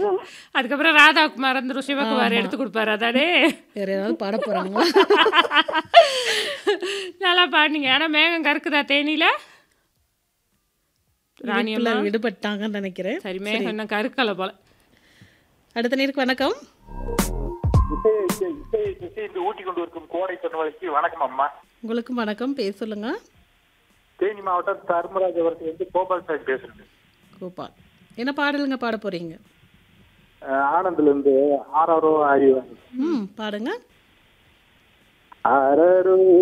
அதுக்கப்புறம் ராதாவுக்கு மறந்துடும் சிவகுமார் எடுத்து கொடுப்பாரு அதானே வேற ஏதாவது பாட போறாங்களா நல்லா பாடினீங்க ஆனா மேகம் கறக்குதா தேனியில ராணியம்மா இடுப்புல விடுபட்டாங்கன்னு நினைக்கிறேன் சரி மேகம் இன்னும் கருக்கலை போல அடுத்த நேருக்கு வணக்கம் இசையை இசை- இசையை திசைந்து ஊட்டி கொண்டு இருக்கும் கோடை பெண்களுக்கு வணக்கம் அம்மா உங்களுக்கும் வணக்கம் பேர் சொல்லுங்க தேனி மாவட்டம் தர்மராஜபுரத்துல இருந்து கோபால் சார் பேசுறேன் கோபால் என்ன பாடலுங்க பாட போறீங்க அஹ் ஆனந்த்ல இருந்து ஆறாரோ அறிவு ம் பாடுங்க ஆறாரோ